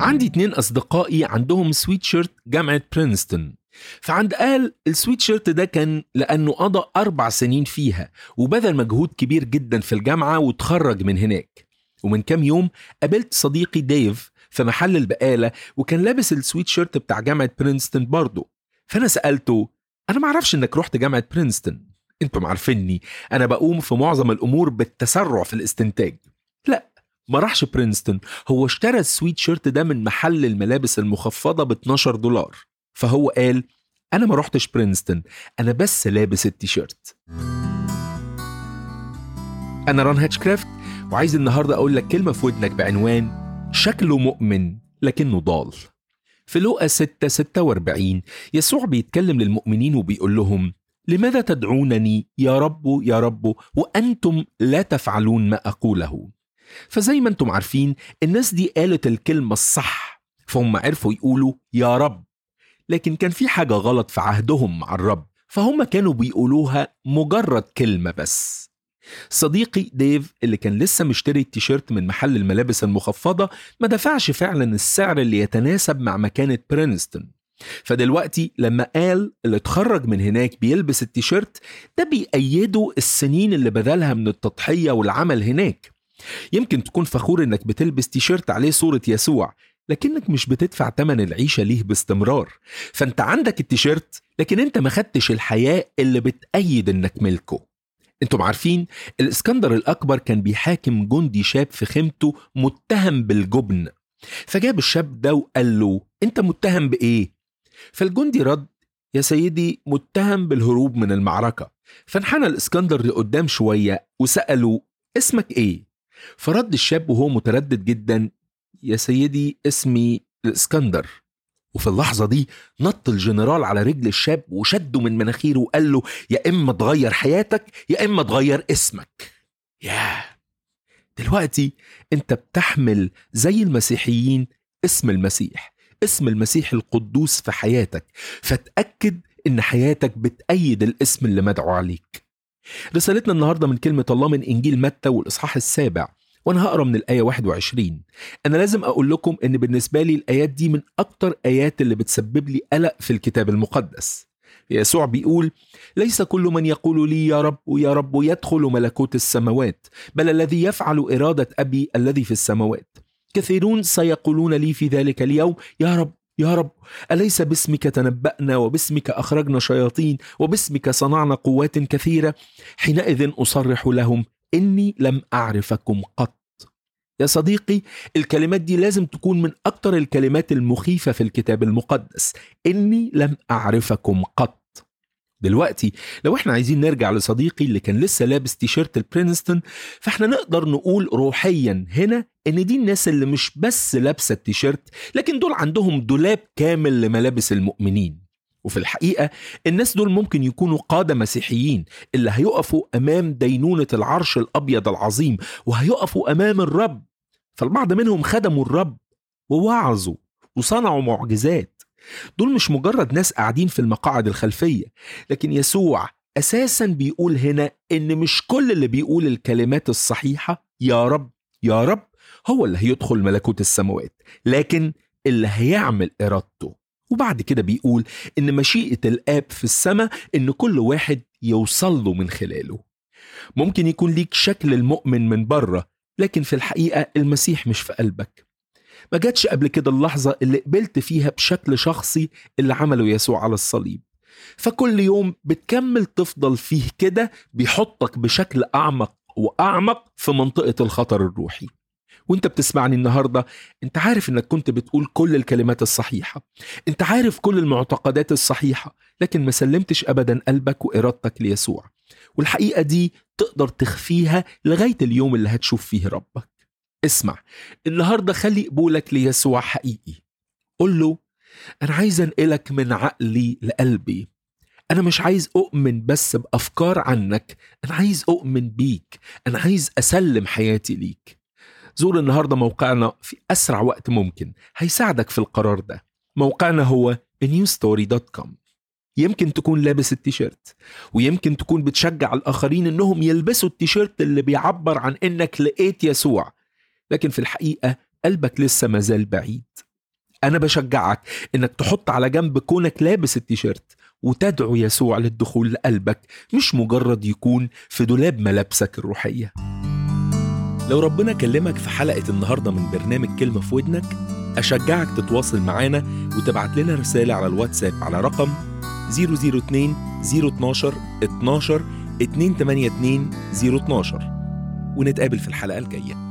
عندي اتنين أصدقائي عندهم سويت شيرت جامعة برينستون فعند قال السويت شيرت ده كان لأنه قضى أربع سنين فيها وبذل مجهود كبير جدا في الجامعة وتخرج من هناك ومن كام يوم قابلت صديقي ديف في محل البقالة وكان لابس السويت شيرت بتاع جامعة برينستون برضه فأنا سألته أنا معرفش إنك رحت جامعة برينستون انتم عارفيني أنا بقوم في معظم الأمور بالتسرع في الاستنتاج لا ما راحش برينستون هو اشترى السويت شيرت ده من محل الملابس المخفضة ب 12 دولار فهو قال أنا ما رحتش برينستون أنا بس لابس التيشيرت أنا ران هاتشكرافت وعايز النهاردة أقول لك كلمة في ودنك بعنوان شكله مؤمن لكنه ضال في لوقا 6 46 يسوع بيتكلم للمؤمنين وبيقول لهم لماذا تدعونني يا رب يا رب وأنتم لا تفعلون ما أقوله فزي ما انتم عارفين الناس دي قالت الكلمة الصح فهم عرفوا يقولوا يا رب لكن كان في حاجة غلط في عهدهم مع الرب فهم كانوا بيقولوها مجرد كلمة بس صديقي ديف اللي كان لسه مشتري التيشيرت من محل الملابس المخفضة ما دفعش فعلا السعر اللي يتناسب مع مكانة برينستون فدلوقتي لما قال اللي اتخرج من هناك بيلبس التيشيرت ده بيأيده السنين اللي بذلها من التضحية والعمل هناك يمكن تكون فخور انك بتلبس تيشيرت عليه صورة يسوع لكنك مش بتدفع تمن العيشة ليه باستمرار فانت عندك التيشيرت لكن انت ما خدتش الحياة اللي بتأيد انك ملكه انتم عارفين الاسكندر الاكبر كان بيحاكم جندي شاب في خيمته متهم بالجبن فجاب الشاب ده وقال له انت متهم بايه فالجندي رد يا سيدي متهم بالهروب من المعركة فانحنى الاسكندر لقدام شوية وسأله اسمك ايه فرد الشاب وهو متردد جدا يا سيدي اسمي الاسكندر وفي اللحظة دي نط الجنرال على رجل الشاب وشده من مناخيره وقال له يا إما تغير حياتك يا إما تغير اسمك ياه دلوقتي أنت بتحمل زي المسيحيين اسم المسيح اسم المسيح القدوس في حياتك فتأكد إن حياتك بتأيد الاسم اللي مدعو عليك رسالتنا النهاردة من كلمة الله من إنجيل متى والإصحاح السابع وانا هقرا من الايه 21 انا لازم اقول لكم ان بالنسبه لي الايات دي من اكتر ايات اللي بتسبب لي قلق في الكتاب المقدس يسوع بيقول ليس كل من يقول لي يا رب يا رب يدخل ملكوت السماوات بل الذي يفعل اراده ابي الذي في السماوات كثيرون سيقولون لي في ذلك اليوم يا رب يا رب أليس باسمك تنبأنا وباسمك أخرجنا شياطين وباسمك صنعنا قوات كثيرة حينئذ أصرح لهم إني لم أعرفكم قط يا صديقي الكلمات دي لازم تكون من أكتر الكلمات المخيفة في الكتاب المقدس إني لم أعرفكم قط دلوقتي لو احنا عايزين نرجع لصديقي اللي كان لسه لابس تيشيرت البرينستون فاحنا نقدر نقول روحيا هنا ان دي الناس اللي مش بس لابسه التيشيرت لكن دول عندهم دولاب كامل لملابس المؤمنين وفي الحقيقة الناس دول ممكن يكونوا قادة مسيحيين اللي هيقفوا أمام دينونة العرش الأبيض العظيم وهيقفوا أمام الرب فالبعض منهم خدموا الرب ووعظوا وصنعوا معجزات دول مش مجرد ناس قاعدين في المقاعد الخلفية لكن يسوع أساسا بيقول هنا إن مش كل اللي بيقول الكلمات الصحيحة يا رب يا رب هو اللي هيدخل ملكوت السماوات لكن اللي هيعمل إرادته وبعد كده بيقول إن مشيئة الآب في السماء إن كل واحد يوصل له من خلاله ممكن يكون ليك شكل المؤمن من بره لكن في الحقيقة المسيح مش في قلبك ما جاتش قبل كده اللحظة اللي قبلت فيها بشكل شخصي اللي عمله يسوع على الصليب فكل يوم بتكمل تفضل فيه كده بيحطك بشكل أعمق وأعمق في منطقة الخطر الروحي وانت بتسمعني النهارده انت عارف انك كنت بتقول كل الكلمات الصحيحه انت عارف كل المعتقدات الصحيحه لكن ما سلمتش ابدا قلبك وارادتك ليسوع والحقيقه دي تقدر تخفيها لغايه اليوم اللي هتشوف فيه ربك اسمع النهارده خلي قبولك ليسوع حقيقي قول له انا عايز انقلك من عقلي لقلبي أنا مش عايز أؤمن بس بأفكار عنك أنا عايز أؤمن بيك أنا عايز أسلم حياتي ليك زور النهاردة موقعنا في أسرع وقت ممكن هيساعدك في القرار ده موقعنا هو newstory.com يمكن تكون لابس التيشيرت ويمكن تكون بتشجع الآخرين إنهم يلبسوا التيشيرت اللي بيعبر عن إنك لقيت يسوع لكن في الحقيقة قلبك لسه مازال بعيد أنا بشجعك إنك تحط على جنب كونك لابس التيشيرت وتدعو يسوع للدخول لقلبك مش مجرد يكون في دولاب ملابسك الروحية لو ربنا كلمك في حلقة النهاردة من برنامج كلمة في ودنك أشجعك تتواصل معانا وتبعت لنا رسالة على الواتساب على رقم 002 012 12 282 012 ونتقابل في الحلقة الجاية